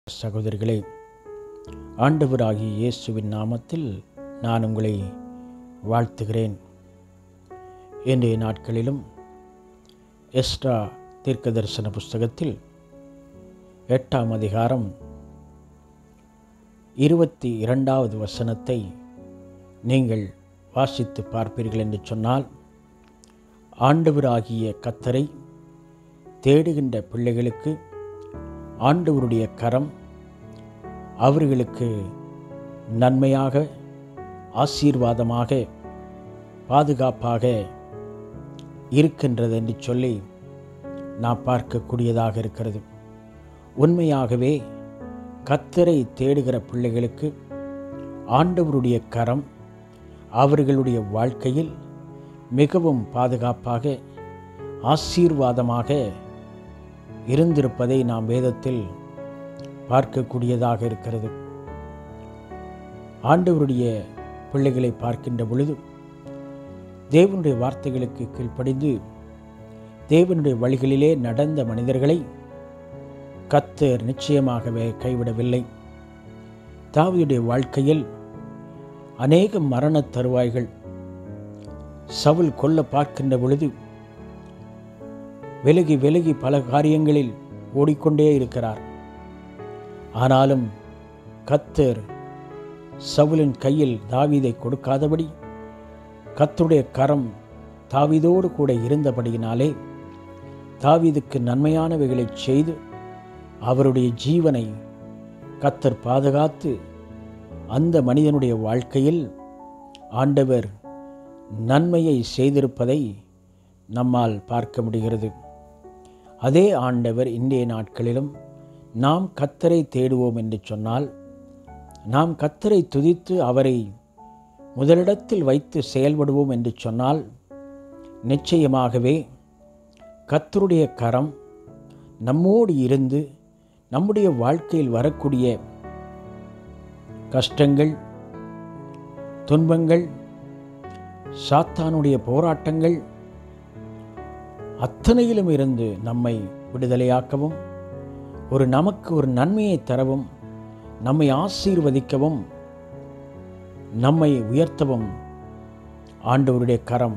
சகோதரிகளே ஆண்டவராகிய இயேசுவின் நாமத்தில் நான் உங்களை வாழ்த்துகிறேன் இன்றைய நாட்களிலும் எஸ்ட்ரா தீர்க்க தரிசன புஸ்தகத்தில் எட்டாம் அதிகாரம் இருபத்தி இரண்டாவது வசனத்தை நீங்கள் வாசித்து பார்ப்பீர்கள் என்று சொன்னால் ஆண்டவராகிய கத்தரை தேடுகின்ற பிள்ளைகளுக்கு ஆண்டவருடைய கரம் அவர்களுக்கு நன்மையாக ஆசீர்வாதமாக பாதுகாப்பாக இருக்கின்றது என்று சொல்லி நாம் பார்க்கக்கூடியதாக இருக்கிறது உண்மையாகவே கத்தரை தேடுகிற பிள்ளைகளுக்கு ஆண்டவருடைய கரம் அவர்களுடைய வாழ்க்கையில் மிகவும் பாதுகாப்பாக ஆசீர்வாதமாக இருந்திருப்பதை நாம் வேதத்தில் பார்க்கக்கூடியதாக இருக்கிறது ஆண்டவருடைய பிள்ளைகளை பார்க்கின்ற பொழுது தேவனுடைய வார்த்தைகளுக்கு கீழ்ப்படிந்து தேவனுடைய வழிகளிலே நடந்த மனிதர்களை கத்தர் நிச்சயமாகவே கைவிடவில்லை தாவியுடைய வாழ்க்கையில் அநேக மரண தருவாய்கள் சவுல் கொல்ல பார்க்கின்ற பொழுது விலகி விலகி பல காரியங்களில் ஓடிக்கொண்டே இருக்கிறார் ஆனாலும் கத்தர் சவுலின் கையில் தாவீதை கொடுக்காதபடி கத்தருடைய கரம் தாவீதோடு கூட இருந்தபடியினாலே தாவீதுக்கு நன்மையானவைகளை செய்து அவருடைய ஜீவனை கத்தர் பாதுகாத்து அந்த மனிதனுடைய வாழ்க்கையில் ஆண்டவர் நன்மையை செய்திருப்பதை நம்மால் பார்க்க முடிகிறது அதே ஆண்டவர் இன்றைய நாட்களிலும் நாம் கத்தரை தேடுவோம் என்று சொன்னால் நாம் கத்தரை துதித்து அவரை முதலிடத்தில் வைத்து செயல்படுவோம் என்று சொன்னால் நிச்சயமாகவே கத்தருடைய கரம் நம்மோடு இருந்து நம்முடைய வாழ்க்கையில் வரக்கூடிய கஷ்டங்கள் துன்பங்கள் சாத்தானுடைய போராட்டங்கள் அத்தனையிலும் இருந்து நம்மை விடுதலையாக்கவும் ஒரு நமக்கு ஒரு நன்மையை தரவும் நம்மை ஆசீர்வதிக்கவும் நம்மை உயர்த்தவும் ஆண்டவருடைய கரம்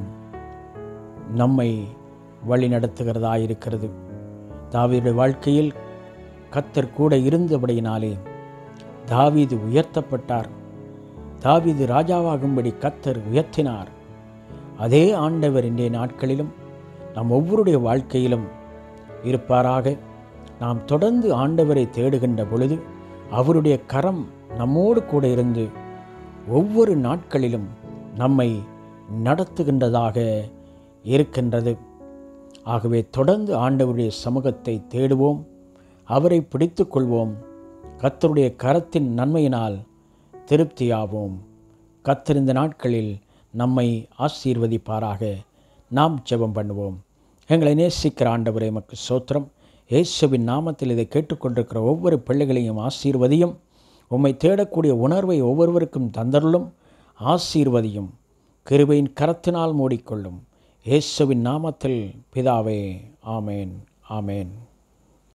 நம்மை வழி நடத்துகிறதாயிருக்கிறது தாவீதுடைய வாழ்க்கையில் கத்தர் கூட இருந்தபடியினாலே தாவீது உயர்த்தப்பட்டார் தாவீது ராஜாவாகும்படி கத்தர் உயர்த்தினார் அதே ஆண்டவர் இன்றைய நாட்களிலும் நம் ஒவ்வொருடைய வாழ்க்கையிலும் இருப்பாராக நாம் தொடர்ந்து ஆண்டவரை தேடுகின்ற பொழுது அவருடைய கரம் நம்மோடு கூட இருந்து ஒவ்வொரு நாட்களிலும் நம்மை நடத்துகின்றதாக இருக்கின்றது ஆகவே தொடர்ந்து ஆண்டவருடைய சமூகத்தை தேடுவோம் அவரை பிடித்து கொள்வோம் கத்தருடைய கரத்தின் நன்மையினால் திருப்தியாவோம் கத்தர் இந்த நாட்களில் நம்மை ஆசீர்வதிப்பாராக நாம் ஜெபம் பண்ணுவோம் எங்களை நேசிக்கிற ஆண்டவரை எமக்கு சோத்திரம் இயேசுவின் நாமத்தில் இதை கேட்டுக்கொண்டிருக்கிற ஒவ்வொரு பிள்ளைகளையும் ஆசீர்வதியும் உம்மை தேடக்கூடிய உணர்வை ஒவ்வொருவருக்கும் தந்தருளும் ஆசீர்வதியும் கிருபையின் கரத்தினால் மூடிக்கொள்ளும் இயேசுவின் நாமத்தில் பிதாவே ஆமேன் ஆமேன்